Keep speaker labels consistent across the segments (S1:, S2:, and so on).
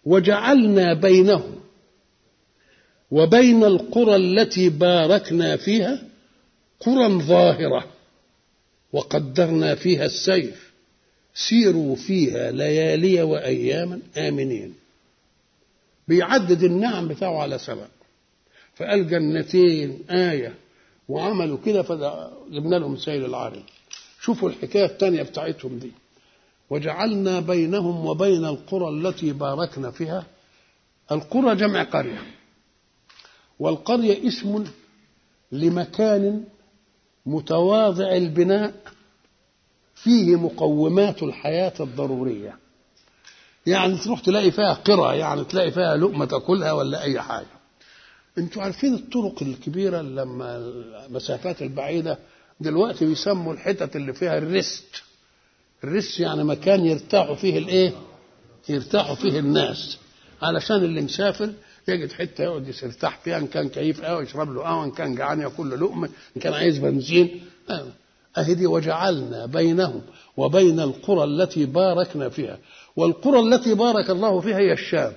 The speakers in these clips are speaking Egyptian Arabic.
S1: وجعلنا بينهم وبين القرى التي باركنا فيها قرى ظاهرة وقدرنا فيها السير سيروا فيها ليالي وأياما آمنين بيعدد النعم بتاعه على سبع فقال جنتين آية وعملوا كده فجبنا لهم سيل العارم شوفوا الحكاية الثانية بتاعتهم دي وجعلنا بينهم وبين القرى التي باركنا فيها القرى جمع قرية والقرية اسم لمكان متواضع البناء فيه مقومات الحياة الضرورية يعني تروح تلاقي فيها قرى يعني تلاقي فيها لقمة تاكلها ولا أي حاجة انتوا عارفين الطرق الكبيرة لما المسافات البعيدة دلوقتي بيسموا الحتت اللي فيها الريست الريست يعني مكان يرتاحوا فيه الايه يرتاحوا فيه الناس علشان اللي مسافر يجد حته يقعد يرتاح فيها ان كان كيف قهوه يشرب له قهوه ان كان جعان ياكل له لقمه ان كان عايز بنزين اهي دي وجعلنا بينهم وبين القرى التي باركنا فيها والقرى التي بارك الله فيها هي الشام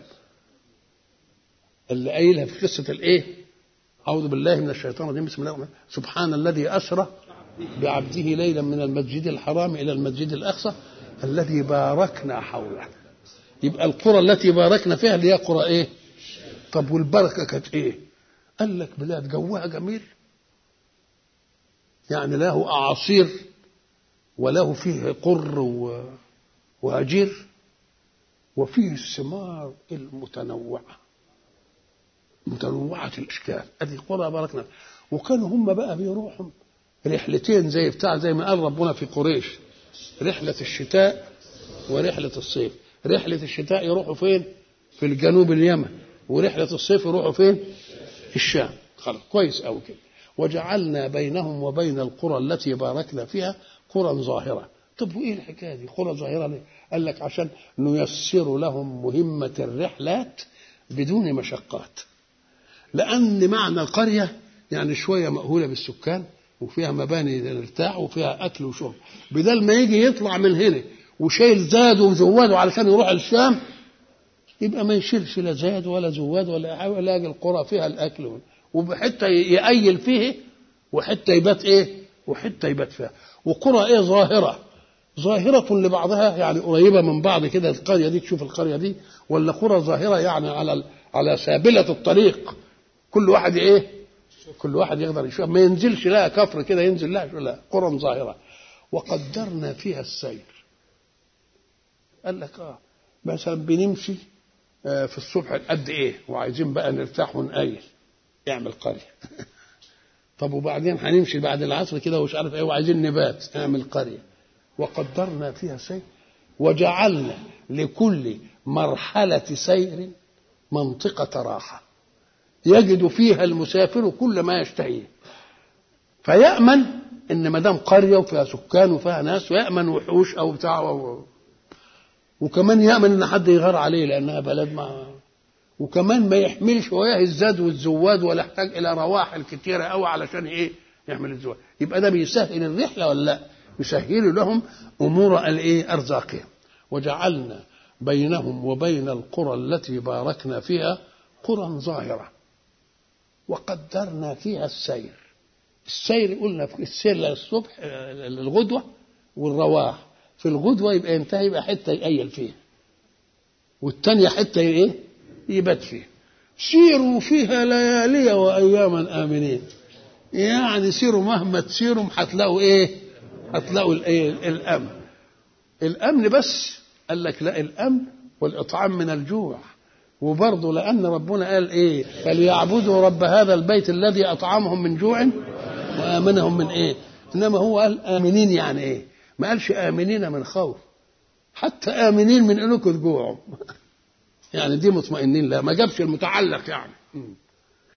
S1: اللي قايلها في قصه الايه اعوذ بالله من الشيطان الرجيم بسم الله الرحمن سبحان الذي اسرى بعبده ليلا من المسجد الحرام الى المسجد الاقصى الذي باركنا حوله يبقى القرى التي باركنا فيها اللي هي قرى ايه طب والبركه كانت ايه قال لك بلاد جوها جميل يعني له اعاصير وله فيه قر و... وهجير وفيه الثمار المتنوعه متنوعه الاشكال ادي قرى باركنا وكانوا هم بقى بيروحوا رحلتين زي بتاع زي ما قال ربنا في قريش رحله الشتاء ورحله الصيف رحله الشتاء يروحوا فين في الجنوب اليمن ورحله الصيف يروحوا فين في الشام خلاص كويس قوي كده وجعلنا بينهم وبين القرى التي باركنا فيها قرى ظاهره طب وايه الحكايه دي قرى ظاهره ليه قال لك عشان نيسر لهم مهمه الرحلات بدون مشقات لان معنى القريه يعني شويه مأهوله بالسكان وفيها مباني نرتاح وفيها اكل وشرب بدل ما يجي يطلع من هنا وشايل زاد وزواده علشان يروح الشام يبقى ما يشيلش لا زاد ولا زواد ولا حاجه ولا القرى فيها الاكل وحته يأيل فيه وحته يبات ايه وحته يبات فيها وقرى ايه ظاهره ظاهرة لبعضها يعني قريبة من بعض كده القرية دي تشوف القرية دي ولا قرى ظاهرة يعني على على سابلة الطريق كل واحد ايه كل واحد يقدر يشوف ما ينزلش لها كفر كده ينزل لها لا قرى ظاهرة وقدرنا فيها السير قال لك اه مثلا بنمشي آه في الصبح قد ايه وعايزين بقى نرتاح ونقيل اعمل قرية طب وبعدين هنمشي بعد العصر كده ومش عارف ايه وعايزين نبات اعمل قرية وقدرنا فيها سير وجعلنا لكل مرحلة سير منطقة راحة يجد فيها المسافر كل ما يشتهيه فيأمن ان ما دام قريه وفيها سكان وفيها ناس ويأمن وحوش او بتاع و... وكمان يأمن ان حد يغار عليه لانها بلد ما وكمان ما يحملش وياه الزاد والزواد ولا يحتاج الى رواحل كتيره قوي علشان ايه يحمل الزواد يبقى ده بيسهل الرحله ولا لا يسهل لهم امور الايه ارزاقهم وجعلنا بينهم وبين القرى التي باركنا فيها قرى ظاهره وقدرنا فيها السير السير قلنا في السير للصبح الغدوة والرواح في الغدوة يبقى ينتهي يبقى حتة يقيل فيها والتانية حتة ايه يبات فيها سيروا فيها ليالي وأياما آمنين يعني سيروا مهما تسيروا هتلاقوا ايه هتلاقوا الايه الأمن الأمن بس قال لك لا الأمن والإطعام من الجوع وبرضه لأن ربنا قال إيه فليعبدوا رب هذا البيت الذي أطعمهم من جوع وآمنهم من إيه إنما هو قال آمنين يعني إيه ما قالش آمنين من خوف حتى آمنين من إنكم تجوعوا يعني دي مطمئنين لا ما جابش المتعلق يعني